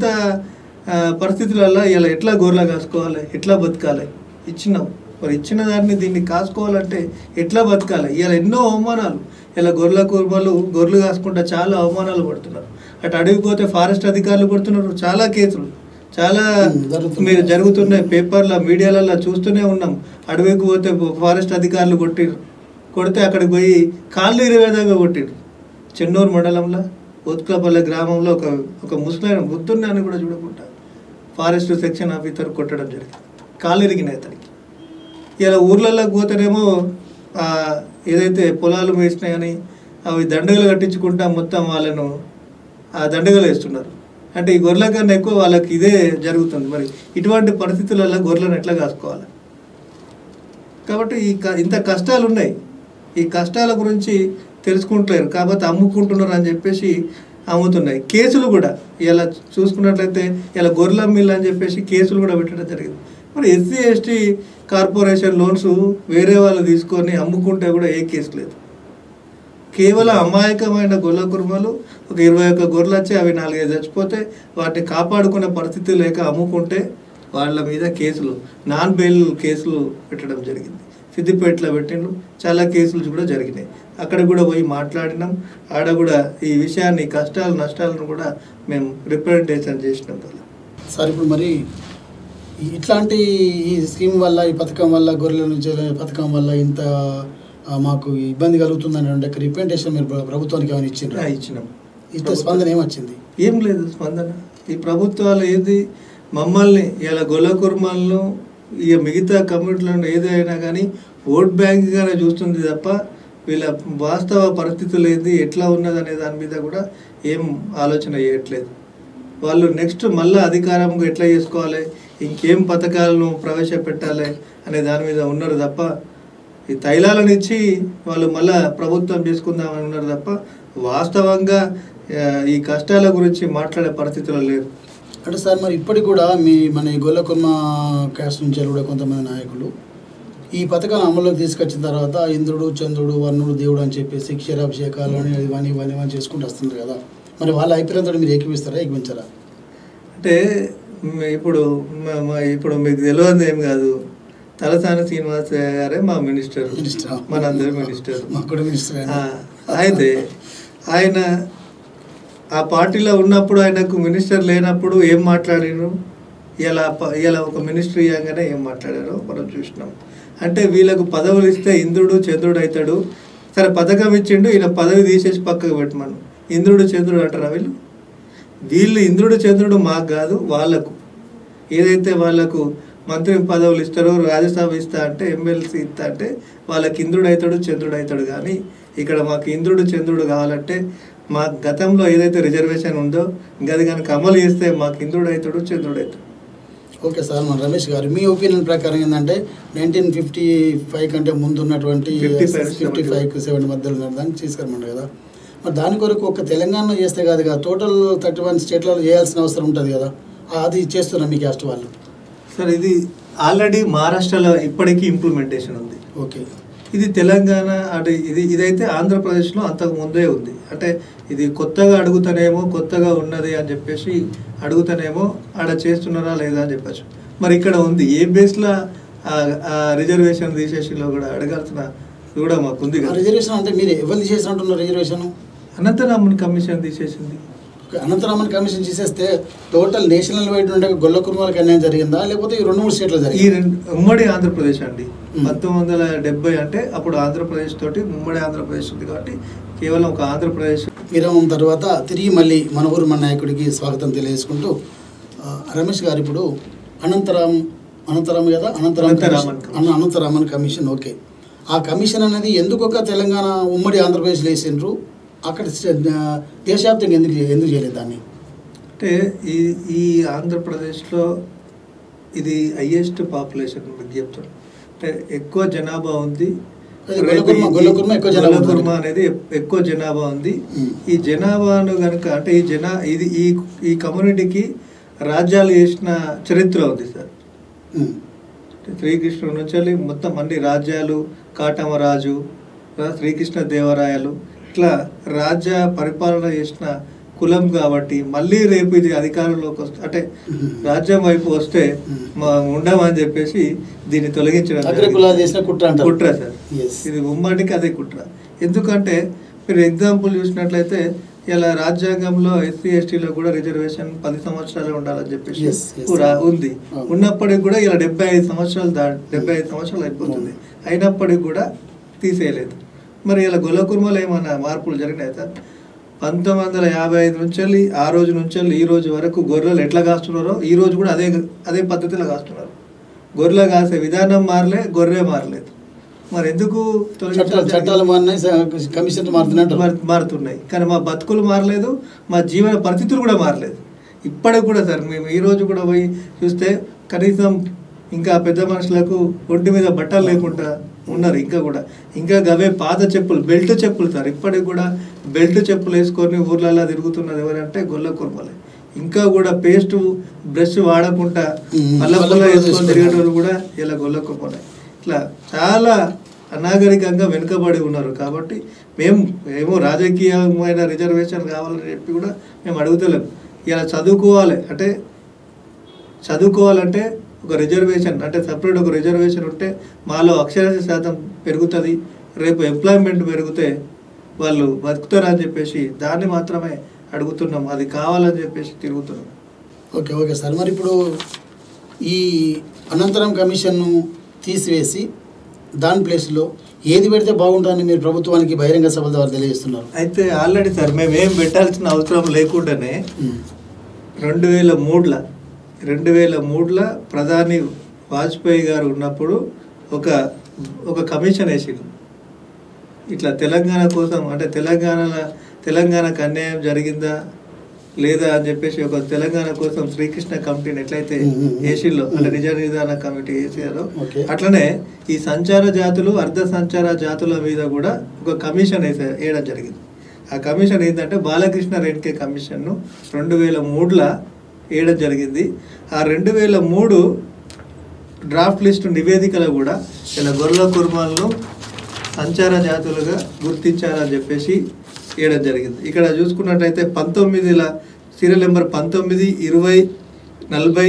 ఆ, పరిస్థితులలో ఇలా ఎట్లా గొర్రెలు కాసుకోవాలి ఎట్లా బతకాలి ఇచ్చినావు మరి ఇచ్చిన దాన్ని దీన్ని కాసుకోవాలంటే ఎట్లా బతకాలి ఇలా ఎన్నో అవమానాలు ఇలా గొర్రెల కుర్మలు గొర్రెలు కాసుకుంటా చాలా అవమానాలు పడుతున్నారు అటు అడవికి పోతే ఫారెస్ట్ అధికారులు కొడుతున్నారు చాలా కేసులు చాలా ఉమ్, జరుగుతున్నాయి. మీరు జరుగుతున్నాయి పేపర్ల మీడియాలలో చూస్తూనే ఉన్నాం అడవికి పోతే ఫారెస్ట్ అధికారులు కొట్టిరు కొడితే అక్కడికి పోయి కాళ్ళు ఇరవేదాగా కొట్టిరు చెన్నూరు మండలంలో ఉత్కలపల్లి గ్రామంలో ఒక ఒక ముస్లిం వృద్ధున్నాన్ని కూడా చూడకుండా ఫారెస్ట్ సెక్షన్ ఆఫీసర్ కొట్టడం జరిగింది కాళ్ళు ఇరిగినాయి అతనికి ఇలా ఊర్లలోకి పోతేనేమో ఆ, ఏదైతే పొలాలు వేసినాయని అవి దండగలు కట్టించుకుంటా మొత్తం వాళ్ళను ఆ దండగలు వేస్తున్నారు అంటే ఈ గొర్రెల కన్నా ఎక్కువ వాళ్ళకి ఇదే జరుగుతుంది మరి ఇటువంటి పరిస్థితులలో గొర్రెలను ఎట్లా కాసుకోవాలి కాబట్టి ఈ క- ఇంత కష్టాలు ఉన్నాయి ఈ కష్టాల గురించి తెలుసుకుంటలేరు కాబట్టి అమ్ముకుంటున్నారు అని చెప్పేసి అమ్ముతున్నాయి కేసులు కూడా ఇలా చూసుకున్నట్లయితే ఇలా గొర్రెల మిల్ అని చెప్పేసి కేసులు కూడా పెట్టడం జరిగింది మరి ఎస్సీ ఎస్టీ కార్పొరేషన్ లోన్స్ వేరే వాళ్ళు తీసుకొని అమ్ముకుంటే కూడా ఏ కేసు లేదు కేవలం అమాయకమైన గొర్రెల కుర్మలు ఒక ఇరవై ఒక్క గొర్రెలు వచ్చి అవి నాలుగైదు చచ్చిపోతే వాటిని కాపాడుకునే పరిస్థితి లేక అమ్ముకుంటే వాళ్ళ మీద కేసులు నాన్ బెయిల్ కేసులు పెట్టడం జరిగింది సిద్దిపేటలో పెట్టిండ్రు చాలా కేసులు కూడా జరిగినాయి అక్కడ కూడా పోయి మాట్లాడినాం ఆడ కూడా ఈ విషయాన్ని కష్టాలు నష్టాలను కూడా మేము రిప్రజెంటేషన్ చేసినాం కదా సార్ ఇప్పుడు మరి ఈ- ఇట్లాంటి ఈ స్కీమ్ వల్ల ఈ పథకం వల్ల గొర్రెల నుంచి వెళ్ళే పథకం వల్ల ఇంత ఆ, మాకు ఇబ్బంది కలుగుతుందని అంటే రిప్రజెంటేషన్ మీరు ప్ర- ప్రభుత్వానికి ఏమైనా ఇచ్చిండ్రా ఆ, ఇచ్చినాం ఇస్తే స్పందన ఏమొచ్చింది ఏం లేదు స్పందన ఈ ప్రభుత్వాలు ఏది మమ్మల్ని ఇలా గొల్ల కుర్మలను ఇక మిగతా కమ్యూనిటీలను ఏదైనా కానీ ఓట్ బ్యాంక్గానే చూస్తుంది తప్ప వీళ్ళ వాస్తవ పరిస్థితులు ఏంది ఎట్లా ఉన్నది అనే దాని మీద కూడా ఏం ఆలోచన చేయట్లేదు వాళ్ళు నెక్స్ట్ మళ్ళీ అధికారం ఎట్లా చేసుకోవాలి ఇంకేం పథకాలను ప్రవేశపెట్టాలి అనే దాని మీద ఉన్నారు తప్ప ఈ తైలాలను ఇచ్చి వాళ్ళు మళ్ళా ప్రభుత్వం చేసుకుందామని ఉన్నారు తప్ప వాస్తవంగా ఆ, ఈ కష్టాల గురించి మాట్లాడే పరిస్థితులు లేరు అంటే సార్ మరి ఇప్పటికి కూడా మీ మన ఈ గొల్లకుర్మ క్యాస్ట్ నుంచి కూడా కొంతమంది నాయకులు ఈ పథకాన్ని అమల్లోకి తీసుకొచ్చిన తర్వాత ఇంద్రుడు చంద్రుడు వర్ణుడు దేవుడు అని చెప్పేసి క్షీరాభిషేకాలు అని ఇవన్నీ ఇవన్నీ ఇవన్నీ చేసుకుంటూ వస్తున్నారు కదా మరి వాళ్ళ అభిప్రాయంతో మీరు ఏకీపిస్తారా ఏకీపించారా అంటే మ- ఇప్పుడు మ- మ- ఇప్పుడు మీకు తెలియదు ఏం కాదు తలసాని శ్రీనివాస్ గారే మా మినిస్టర్ మినిస్టర్. మనందరి మినిస్టర్ మాకు కూడా మినిస్టర్ ఆయన. ఆ, అయితే ఆయన ఆ పార్టీలో ఉన్నప్పుడు ఆయనకు మినిస్టర్ లేనప్పుడు ఏం మాట్లాడారు ఇలా ప- ఇలా ఒక మినిస్టర్ ఇవ్వగానే ఏం మాట్లాడారో మనం చూసినాం అంటే వీళ్ళకు పదవులు ఇస్తే ఇంద్రుడు చంద్రుడు అవుతాడు సరే పథకం ఇచ్చిండు ఈయన పదవి తీసేసి పక్కకు పెట్టమను ఇంద్రుడు చంద్రుడు అంటారా వీళ్ళు వీళ్ళు ఇంద్రుడు చంద్రుడు మాకు కాదు వాళ్ళకు ఏదైతే వాళ్ళకు మంత్రి పదవులు ఇస్తారో రాజ్యసభ ఇస్తా అంటే ఎమ్మెల్సీ ఇస్తా అంటే వాళ్ళకి ఇంద్రుడు అవుతాడు చంద్రుడు అవుతాడు కానీ ఇక్కడ మాకు ఇంద్రుడు చంద్రుడు కావాలంటే మా గతంలో ఏదైతే రిజర్వేషన్ ఉందో ఇంకా అది కనుక అమలు చేస్తే మాకు ఇంద్రుడు అవుతాడు చంద్రుడు అవుతాడు ఓకే సార్ మన రమేష్ గారు మీ ఒపీనియన్ ప్రకారం ఏంటంటే నైన్టీన్ ఫిఫ్టీ ఫైవ్ కంటే ముందు ఉన్నటువంటి 55, ఫిఫ్టీ ఫైవ్ సెవెంటీ మధ్యలో ఉన్న దాన్ని తీసుకురమంటారు కదా మరి దాని కొరకు ఒక తెలంగాణ చేస్తే కాదు కదా టోటల్ థర్టీ వన్ స్టేట్లలో చేయాల్సిన అవసరం ఉంటుంది కదా అది చేస్తున్నారు మీ క్యాస్ట్ వాళ్ళు సార్ ఇది ఆల్రెడీ మహారాష్ట్రలో ఇప్పటికీ ఇంప్లిమెంటేషన్ ఉంది ఓకే ఇది తెలంగాణ అంటే ఇది ఇదైతే ఆంధ్రప్రదేశ్లో అంతకు ముందే ఉంది అంటే ఇది కొత్తగా అడుగుతానేమో కొత్తగా ఉన్నది అని చెప్పేసి అడుగుతానేమో ఆడ చేస్తున్నారా లేదా అని చెప్పచ్చు మరి ఇక్కడ ఉంది ఏ బేస్లో రిజర్వేషన్ తీసేసిలో కూడా అడగాల్సిన ఇది కూడా మాకు ఉంది కదా రిజర్వేషన్ అంటే మీరు ఎవరు చేసినట్టున్నారు రిజర్వేషన్ అనంతరామన్ కమిషన్ తీసేసింది అనంతరామన్ కమిషన్ చేసేస్తే టోటల్ నేషనల్ వైడ్ ఉండే గొల్ల కుటుంబాలకు అన్యాయం జరిగిందా లేకపోతే ఈ రెండు మూడు స్టేట్లో ఈ జరిగింది రెండు ఉమ్మడి ఆంధ్రప్రదేశ్ అండి మ్మ్. పంతొమ్మిది వందల డెబ్బై అంటే అప్పుడు ఆంధ్రప్రదేశ్ తోటి ఉమ్మడి ఆంధ్రప్రదేశ్ ఉంది కాబట్టి కేవలం ఒక ఆంధ్రప్రదేశ్ విరామం తర్వాత తిరిగి మళ్ళీ మన ఊరు మన నాయకుడికి స్వాగతం తెలియజేసుకుంటూ ఆ, రమేష్ గారు ఇప్పుడు అనంతరాం అనంతరాం కదా అనంతరాం అనంతరామన్ కమిషన్. అన- అనంతరామన్ కమిషన్ ఓకే ఆ కమిషన్ అనేది ఎందుకు ఒక తెలంగాణ ఉమ్మడి ఆంధ్రప్రదేశ్లో వేసిండ్రు అక్కడ స్ట- ఆ, దేశవ్యాప్తంగా ఎందుకు చే- ఎందుకు చేయలేదు దాన్ని అంటే ఈ ఈ ఆంధ్రప్రదేశ్లో ఇది హయ్యెస్ట్ పాపులేషన్ మీకు చెప్తాను అంటే ఎక్కువ జనాభా ఉంది అది గొల్లకుర్మ- గొల్లకుర్మ ఎక్కువ జనాభా ఉంది. గొల్లకుర్మ అనేది ఎక్- ఎక్కువ జనాభా ఉంది మ్మ్. ఈ జనాభాను కనుక అంటే ఈ జనా ఇది ఈ ఈ కమ్యూనిటీకి రాజ్యాలు చేసిన చరిత్ర ఉంది సార్ ఉమ్. శ్రీకృష్ణుడి నుంచి వెళ్ళి మొత్తం అన్ని రాజ్యాలు కాటమరాజు ఆ, శ్రీకృష్ణ దేవరాయలు ఇట్లా రాజ్య పరిపాలన చేసిన కులం కాబట్టి మళ్ళీ రేపు ఇది అధికారంలోకి వస్తే అంటే రాజ్యం వైపు వస్తే మా ఉండమని చెప్పేసి దీన్ని తొలగించడం అగ్ర జరిగింది. కులాలు చేసిన కుట్ర అంటారు కుట్ర సార్ Yes. ఇది ఉమ్మడికి అదే కుట్ర ఎందుకంటే మీరు ఎగ్జాంపుల్ చూసినట్లయితే ఇలా రాజ్యాంగంలో ఎస్సీ ఎస్టీలో కూడా రిజర్వేషన్ పది సంవత్సరాలు ఉండాలని చెప్పేసి Yes, yes. కూడా ఉంది అవును. ఉన్నప్పటికి కూడా ఇలా డెబ్బై ఐదు సంవత్సరాలు దా డెబ్బై ఐదు సంవత్సరాలు అయిపోతుంది అయినప్పటికి కూడా తీసేయలేదు మరి ఇలా గొల్లకుర్మలో ఏమన్నా మార్పులు జరిగినాయి సార్ పంతొమ్మిది వందల యాభై ఐదు నుంచి వెళ్ళి ఆ రోజు నుంచి వెళ్ళి ఈ రోజు వరకు గొర్రెలు ఎట్లా కాస్తున్నారో ఈ రోజు కూడా అదే అదే పద్ధతిలో కాస్తున్నారు గొర్రెలు కాసే విధానం మారలే గొర్రె మారలేదు మరి ఎందుకు తొలగించడం చట్టాలు చట్టాలు మారినాయి స- కమిషన్ మారుతున్నట్టు మారు- మారుతున్నాయి కానీ మా బతుకులు మారలేదు మా జీవన పరిస్థితులు కూడా మారలేదు ఇప్పటికి కూడా సార్ మేము ఈ రోజు కూడా పోయి చూస్తే కనీసం ఇంకా పెద్ద మనుషులకు ఒంటి మీద బట్టలు లేకుండా ఉన్నారు ఇంకా కూడా ఇంకా గవే పాత చెప్పులు బెల్ట్ చెప్పులు సార్ ఇప్పటికి కూడా బెల్ట్ చెప్పులు వేసుకొని ఊర్లలో తిరుగుతున్నది ఎవరంటే గొల్ల కుర్మలే ఇంకా కూడా పేస్ట్ బ్రష్ వాడకుండా మ్మ్. మల్ల మల్ల పుల్ల పుల్ల వేసుకొని వేసుకొని. తిరిగేటోళ్ళు కూడా ఇలా గొల్ల కుర్మలే ఇట్లా చాలా అనాగరికంగా వెనుకబడి ఉన్నారు కాబట్టి మేము ఏమో రాజకీయమైన రిజర్వేషన్ కావాలని చెప్పి కూడా మేము అడుగుతలేము ఇలా చదువుకోవాలి అంటే చదువుకోవాలంటే ఒక రిజర్వేషన్ అంటే సపరేట్ ఒక రిజర్వేషన్ ఉంటే మాలో అక్షరాస్యత శాతం పెరుగుతుంది రేపు ఎంప్లాయ్మెంట్ పెరిగితే వాళ్ళు బతుకుతారని చెప్పేసి దాన్ని మాత్రమే అడుగుతున్నాం అది కావాలని చెప్పేసి తిరుగుతున్నాం ఓకే ఓకే సార్ మరి ఇప్పుడు ఈ అనంతరం కమిషన్ను తీసివేసి దాని ప్లేస్లో ఏది పెడితే బాగుంటుందని మీరు ప్రభుత్వానికి బహిరంగ సభల ద్వారా తెలియజేస్తున్నారు అయితే ఆల్రెడీ సార్ మేము ఏం పెట్టాల్సిన అవసరం లేకుండానే ఉమ్. రెండు వేల మూడులో రెండు వేల మూడులో ప్రధాని వాజ్పేయి గారు ఉన్నప్పుడు ఒక ఒక కమిషన్ వేసిండు ఇట్లా తెలంగాణ కోసం అంటే తెలంగాణలో తెలంగాణకు అన్యాయం జరిగిందా లేదా అని చెప్పేసి ఒక తెలంగాణ కోసం శ్రీకృష్ణ కమిటీని ఎట్లయితే మ్మ్, మ్మ్, మ్మ్. వేసిల్లో అంటే నిజ నిర్ధారణ కమిటీ వేసారో ఓకే. అట్లనే ఈ సంచార జాతులు అర్ధ సంచార జాతుల మీద కూడా ఒక కమిషన్ వేసే వేయడం జరిగింది ఆ కమిషన్ ఏంటంటే బాలకృష్ణ రేణ్కే కమిషన్ను రెండు వేల మూడులో వేయడం జరిగింది ఆ రెండు వేల మూడు డ్రాఫ్ట్ లిస్ట్ నివేదికలో కూడా ఇలా గొర్రెల కుర్మాలను సంచార జాతులుగా గుర్తించారని చెప్పేసి వేయడం జరిగింది ఇక్కడ చూసుకున్నట్టయితే పంతొమ్మిదిల సీరియల్ నెంబర్ పంతొమ్మిది ఇరవై నలభై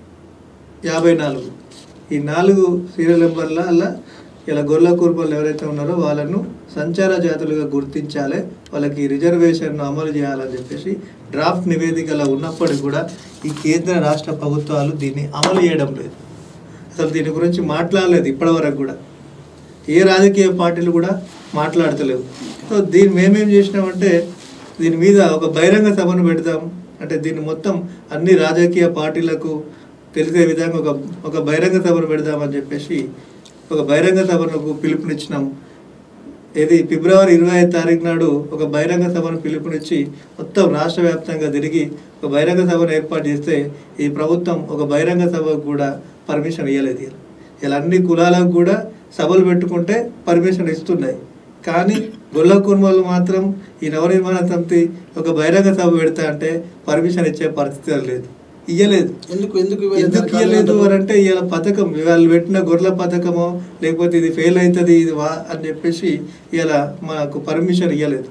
యాభై నాలుగు ఈ నాలుగు సీరియల్ నెంబర్ల అలా ఇలా గొర్రెల కుర్మలు ఎవరైతే ఉన్నారో వాళ్ళను సంచార జాతులుగా గుర్తించాలి వాళ్ళకి రిజర్వేషన్ అమలు చేయాలని చెప్పేసి డ్రాఫ్ట్ నివేదికలో ఉన్నప్పటికీ కూడా ఈ కేంద్ర రాష్ట్ర ప్రభుత్వాలు దీన్ని అమలు చేయడం లేదు అసలు దీని గురించి మాట్లాడలేదు ఇప్పటివరకు కూడా ఏ రాజకీయ పార్టీలు కూడా మాట్లాడతలేవు సో దీన్ని మేమేం చేసినామంటే దీని మీద ఒక బహిరంగ సభను పెడదాం అంటే దీన్ని మొత్తం అన్ని రాజకీయ పార్టీలకు తెలిసే విధంగా ఒక ఒక బహిరంగ సభను పెడదామని చెప్పేసి ఒక బహిరంగ సభకు పిలుపునిచ్చినాం ఇది ఫిబ్రవరి ఇరవై ఐదు తారీఖు నాడు ఒక బహిరంగ సభను పిలుపునిచ్చి మొత్తం రాష్ట్ర వ్యాప్తంగా తిరిగి ఒక బహిరంగ సభను ఏర్పాటు చేస్తే ఈ ప్రభుత్వం ఒక బహిరంగ సభకు కూడా పర్మిషన్ ఇవ్వలేదు ఇలా. ఇలా అన్ని కులాలకు కూడా సభలు పెట్టుకుంటే పర్మిషన్ ఇస్తున్నాయి కానీ గొల్ల కుర్మలు మాత్రం ఈ నవనిర్మాణ సమితి ఒక బహిరంగ సభ పెడతా అంటే పర్మిషన్ ఇచ్చే పరిస్థితి లేదు ఇయ్యలేదు ఎందుకు ఎందుకు ఇవ్వలేదు? ఎందుకు దానికి ఇవ్వలేదు కారణం అని అంటే ఇవాళ పథకం వాళ్ళు పెట్టిన గొర్రెల పథకమో లేకపోతే ఇది ఫెయిల్ అవుతుంది ఇది వా అని చెప్పేసి ఇలా మాకు పర్మిషన్ ఇవ్వలేదు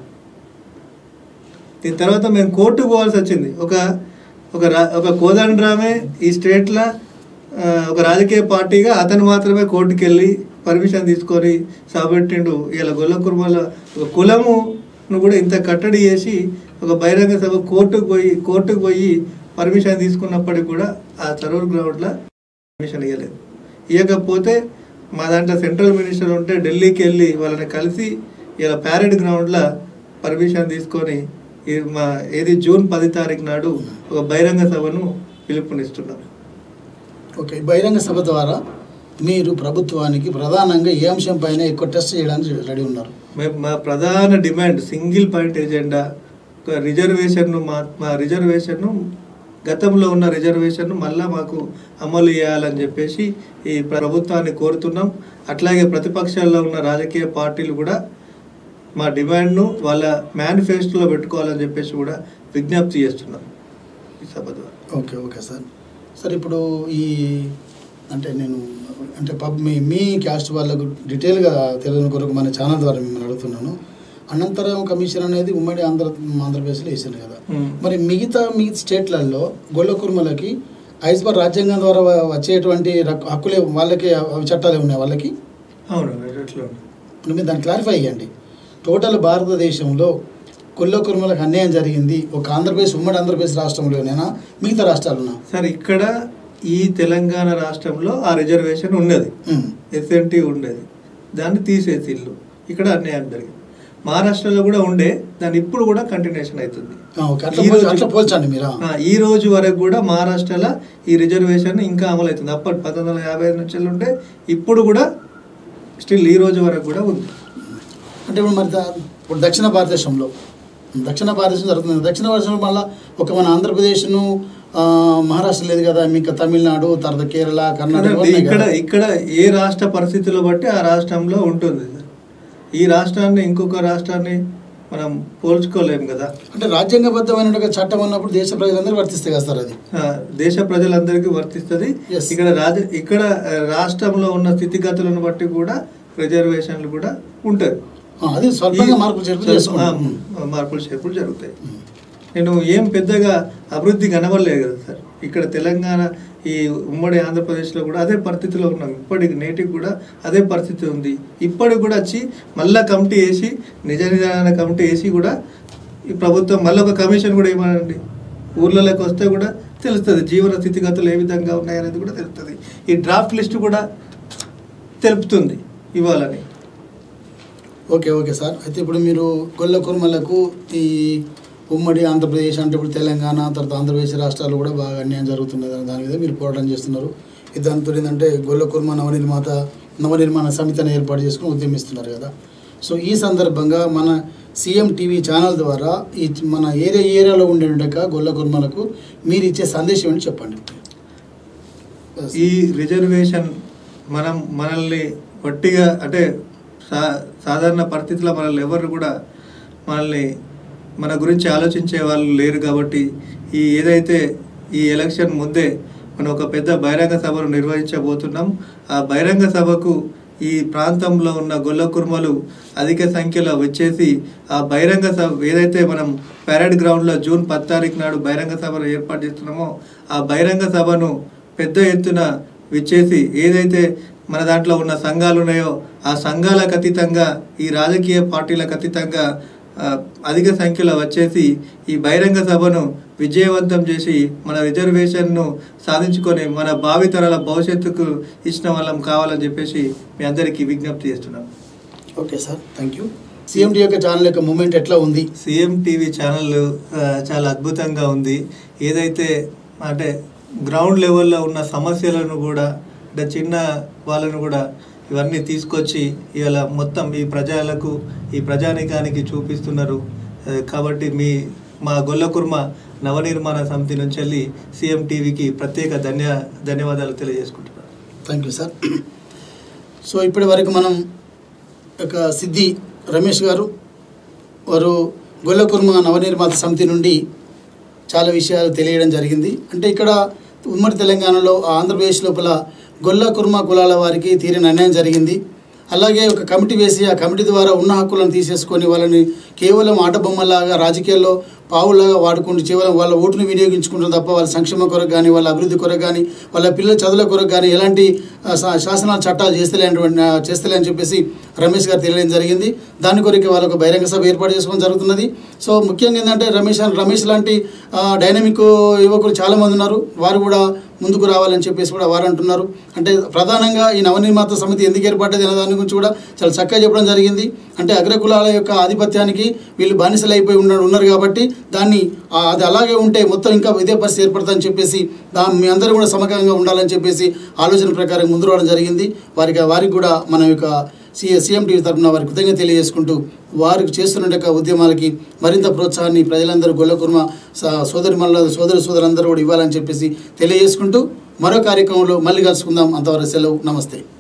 దీని తర్వాత మేము కోర్టుకు పోవాల్సి వచ్చింది ఒక ఒక రా- ఒక కోదండరామే ఈ స్టేట్లో ఆ, ఒక రాజకీయ పార్టీగా అతను మాత్రమే కోర్టుకు వెళ్ళి పర్మిషన్ తీసుకొని సాబెట్టిండు ఇలా గొల్ల కుర్మల ఒక కులమును కూడా ఇంత కట్టడి చేసి ఒక బహిరంగ సభ కోర్టుకు పోయి కోర్టుకు పోయి పర్మిషన్ తీసుకున్నప్పటికి కూడా ఆ సరూర్ గ్రౌండ్లో పర్మిషన్ ఇవ్వలేదు ఇవ్వకపోతే మా దాంట్లో సెంట్రల్ మినిస్టర్ ఉంటే ఢిల్లీకి వెళ్ళి వాళ్ళని కలిసి ఇలా ప్యారెడ్ గ్రౌండ్లో పర్మిషన్ తీసుకొని ఈ మా ఏది జూన్ పది తారీఖు నాడు ఒక బహిరంగ సభను పిలుపునిస్తున్నాం ఓకే బహిరంగ సభ ద్వారా మీరు ప్రభుత్వానికి ప్రధానంగా ఏ అంశం పైన ఎక్కువ టెస్ట్ చేయడానికి రెడీ ఉన్నారు మేము మా ప్రధాన డిమాండ్ సింగిల్ పాయింట్ ఎజెండా ఒక రిజర్వేషన్ను మా మా రిజర్వేషన్ను గతంలో ఉన్న రిజర్వేషన్ను మళ్ళా మాకు అమలు చేయాలని చెప్పేసి ఈ ప్రభుత్వాన్ని కోరుతున్నాం అట్లాగే ప్రతిపక్షాల్లో ఉన్న రాజకీయ పార్టీలు కూడా మా డిమాండ్ను వాళ్ళ మేనిఫెస్టోలో పెట్టుకోవాలని చెప్పేసి కూడా విజ్ఞప్తి చేస్తున్నాం ఈ సభ ద్వారా ఓకే ఓకే సార్ సార్ ఇప్పుడు ఈ అంటే నేను అంటే పబ్ మీ మీ క్యాస్ట్ వాళ్ళకు డీటెయిల్గా తెలియని కొరకు మన ఛానల్ ద్వారా మిమ్మల్ని అడుగుతున్నాను అనంతరం కమిషన్ అనేది ఉమ్మడి ఆంధ్ర ఆంధ్రప్రదేశ్లో వేసింది కదా మ్మ్. మరి మిగతా మిగతా స్టేట్లలో గొల్ల కుర్మలకి ఐస్బర్ రాజ్యాంగం ద్వారా వ- వచ్చేటువంటి రక్- హక్కులే వాళ్ళకి అవి చట్టాలే ఉన్నాయి వాళ్ళకి అవును అట్లా ఉంది. మీరు దాన్ని క్లారిఫై చేయండి టోటల్ భారతదేశంలో కొల్ల కుర్మలకు అన్యాయం జరిగింది ఒక ఆంధ్రప్రదేశ్ ఉమ్మడి ఆంధ్రప్రదేశ్ రాష్ట్రంలోనేనా మిగతా రాష్ట్రాలున్నా సార్ ఇక్కడ ఈ తెలంగాణ రాష్ట్రంలో ఆ రిజర్వేషన్ ఉన్నది మ్మ్. ఎస్ఎన్టీ ఉండేది దాన్ని తీసేసి ఇల్లు ఇక్కడ అన్యాయం జరిగింది మహారాష్ట్రలో కూడా ఉండే దాన్ని ఇప్పుడు కూడా కంటిన్యూషన్ అవుతుంది ఆ, ఓకే అట్లా ఈ పోల్చ- రోజు- అట్లా పోల్చండి మీరు ఆ, ఈ రోజు వరకు కూడా మహారాష్ట్రలో ఈ రిజర్వేషన్ ఇంకా అమలు అవుతుంది అప్పటి పంతొమ్మిది వందల యాభై ఐదు నుంచి ఉంటే ఇప్పుడు కూడా స్టిల్ ఈ రోజు వరకు కూడా ఉంది అంటే ఇప్పుడు మరి దా- ఇప్పుడు దక్షిణ భారతదేశంలో దక్షిణ భారతదేశం జరుగుతుంది దక్షిణ భారతదేశంలో మళ్ళీ ఒక మన ఆంధ్రప్రదేశ్ను ఆ, మహారాష్ట్ర లేదు కదా మీకు తమిళనాడు తర్వాత కేరళ కర్ణాటక ఇక్కడ ఉన్నాయి ఇక్కడ కదా. ఇక్కడ ఏ రాష్ట్ర పరిస్థితులు బట్టి ఆ రాష్ట్రంలో ఉంటుంది సార్. ఈ రాష్ట్రాన్ని ఇంకొక రాష్ట్రాన్ని మనం పోల్చుకోలేము కదా అంటే రాజ్యాంగబద్ధమైన చట్టం ఉన్నప్పుడు దేశ ప్రజలందరూ వర్తిస్తాయి కదా సార్ అది ఆ, దేశ ప్రజలందరికీ వర్తిస్తుంది Yes. ఇక్కడ రాజ ఇక్కడ ఆ, రాష్ట్రంలో ఉన్న స్థితిగతులను బట్టి కూడా రిజర్వేషన్లు కూడా ఉంటాయి ఆ, అది స్వల్పంగా ఈ- మార్పులు చేర్పులు స్వల్ప- చేసుకుంటాం ఆ, మార్పులు చేర్పులు జరుగుతాయి నేను ఏం పెద్దగా అభివృద్ధి కనబడలేదు కదా సార్ ఇక్కడ తెలంగాణ ఈ ఉమ్మడి ఆంధ్రప్రదేశ్లో కూడా అదే పరిస్థితిలో ఉన్నాం ఇప్పటికి నేటికి కూడా అదే పరిస్థితి ఉంది ఇప్పటికి కూడా వచ్చి మళ్ళా కమిటీ వేసి నిజ నిదాన కమిటీ వేసి కూడా ఈ ప్రభుత్వం మళ్ళీ ఒక కమిషన్ కూడా ఇవ్వనండి ఊర్లలోకి వస్తే కూడా తెలుస్తుంది జీవన స్థితిగతులు ఏ విధంగా ఉన్నాయనేది కూడా తెలుస్తుంది ఈ డ్రాఫ్ట్ లిస్ట్ కూడా తెలుపుతుంది ఇవ్వాలని ఓకే ఓకే సార్ అయితే ఇప్పుడు మీరు గొల్ల కుర్మలకు ఈ ఉమ్మడి ఆంధ్రప్రదేశ్ అంటే ఇప్పుడు తెలంగాణ తర్వాత ఆంధ్రప్రదేశ్ రాష్ట్రాలు కూడా బాగా అన్యాయం జరుగుతున్నది అనే దాని మీద మీరు పోరాటం చేస్తున్నారు ఇది దాంతో ఏంటంటే గొల్ల కుర్మ నవనిర్మాత నవనిర్మాణ సమితిని ఏర్పాటు చేసుకుని ఉద్యమిస్తున్నారు కదా సో ఈ సందర్భంగా మన సీఎం టీవీ ఛానల్ ద్వారా ఈ మన ఏరియా ఏరియాలో ఉండేట గొల్ల కుర్మలకు మీరు ఇచ్చే సందేశం ఏంటి చెప్పండి ఈ రిజర్వేషన్ మనం మనల్ని వట్టిగా అంటే సా సాధారణ పరిస్థితుల్లో మనల్ని ఎవరు కూడా మనల్ని మన గురించి ఆలోచించే వాళ్ళు లేరు కాబట్టి ఈ ఏదైతే ఈ ఎలక్షన్ ముందే మనం ఒక పెద్ద బహిరంగ సభను నిర్వహించబోతున్నాం ఆ బహిరంగ సభకు ఈ ప్రాంతంలో ఉన్న గొల్ల కుర్మలు అధిక సంఖ్యలో వచ్చేసి ఆ బహిరంగ సభ ఏదైతే మనం పెరడ్ గ్రౌండ్లో జూన్ పది తారీఖు నాడు బహిరంగ సభను ఏర్పాటు చేస్తున్నామో ఆ బహిరంగ సభను పెద్ద ఎత్తున విచ్చేసి ఏదైతే మన దాంట్లో ఉన్న సంఘాలు ఉన్నాయో ఆ సంఘాలకు అతీతంగా ఈ రాజకీయ పార్టీలకు అతీతంగా ఆ, అధిక సంఖ్యలో వచ్చేసి ఈ బహిరంగ సభను విజయవంతం చేసి మన రిజర్వేషన్ను సాధించుకొని మన భావితరాల భవిష్యత్తుకు ఇచ్చిన వాళ్ళం కావాలని చెప్పేసి మీ అందరికీ విజ్ఞప్తి చేస్తున్నాం okay sir thank you CM T యొక్క ఛానల్ యొక్క మూమెంట్ ఎట్లా ఉంది సిఎం టీవీ ఛానల్ ఆ, చాలా అద్భుతంగా ఉంది ఏదైతే అంటే గ్రౌండ్ లెవెల్లో ఉన్న సమస్యలను కూడా అంటే చిన్న వాళ్ళను కూడా ఇవన్నీ తీసుకొచ్చి ఇవాళ మొత్తం ఈ ప్రజలకు ఈ ప్రజానికానికి చూపిస్తున్నారు ఆ, కాబట్టి మీ మా గొల్లకుర్మ నవనిర్మాణ సమితి నుంచి వెళ్ళి సీఎం టీవీకి ప్రత్యేక ధన్య ధన్యవాదాలు తెలియజేసుకుంటున్నాను థ్యాంక్ యూ సార్ సో ఇప్పటి వరకు మనం ఒక సిద్ధి రమేష్ గారు వారు గొల్లకుర్మ నవనిర్మాత సమితి నుండి చాలా విషయాలు తెలియడం జరిగింది అంటే ఇక్కడ ఉమ్మడి తెలంగాణలో ఆంధ్రప్రదేశ్ లోపల గొల్ల కుర్మ కులాల వారికి తీరిన అన్యాయం జరిగింది అలాగే ఒక కమిటీ వేసి ఆ కమిటీ ద్వారా ఉన్న హక్కులను తీసేసుకొని వాళ్ళని కేవలం ఆటబొమ్మలాగా రాజకీయాల్లో పావులాగా వాడుకుంటూ కేవలం వాళ్ళ ఓటును వినియోగించుకుంటారు తప్ప వాళ్ళ సంక్షేమ కొరకు కానీ వాళ్ళ అభివృద్ధి కొరకు కానీ వాళ్ళ పిల్లల చదువుల కొరకు కానీ ఎలాంటి ఆ, శా- శాసనాలు చట్టాలు చేస్తలేనటువంటి ఆ, చేస్తలే అని చెప్పేసి రమేష్ గారు తెలియడం జరిగింది దాని కొరకు వాళ్ళకు ఒక బహిరంగ సభ ఏర్పాటు చేసుకోవడం జరుగుతున్నది సో ముఖ్యంగా ఏంటంటే రమేష్ రమేష్ లాంటి ఆ, డైనమిక్ యువకులు చాలామంది ఉన్నారు వారు కూడా ముందుకు రావాలని చెప్పేసి కూడా వారు అంటున్నారు అంటే ప్రధానంగా ఈ నవనిర్మాత సమితి ఎందుకు ఏర్పడ్డది అనే దాని గురించి కూడా చాలా చక్కగా చెప్పడం జరిగింది అంటే అగ్రకులాల యొక్క ఆధిపత్యానికి వీళ్ళు బానిసలు అయిపోయి ఉన్నారు ఉన్నారు కాబట్టి దాన్ని ఆ, అది అలాగే ఉంటే మొత్తం ఇంకా ఇదే పరిస్థితి ఏర్పడుతుందని చెప్పేసి దా మీ అందరూ కూడా సమగ్రంగా ఉండాలని చెప్పేసి ఆలోచన ప్రకారం ముందు రావడం జరిగింది వారికి వారికి కూడా మన యొక్క సి సీఎం టీవీ తరఫున వారికి కృతజ్ఞత తెలియజేసుకుంటూ వారికి చేస్తున్న యొక్క ఉద్యమాలకి మరింత ప్రోత్సాహాన్ని ప్రజలందరూ గొల్లకుర్మ సోదరి మల్ల సోదరి సోదరులందరూ కూడా ఇవ్వాలని చెప్పేసి తెలియజేసుకుంటూ మరో కార్యక్రమంలో మళ్ళీ కలుసుకుందాం అంతవరకు సెలవు నమస్తే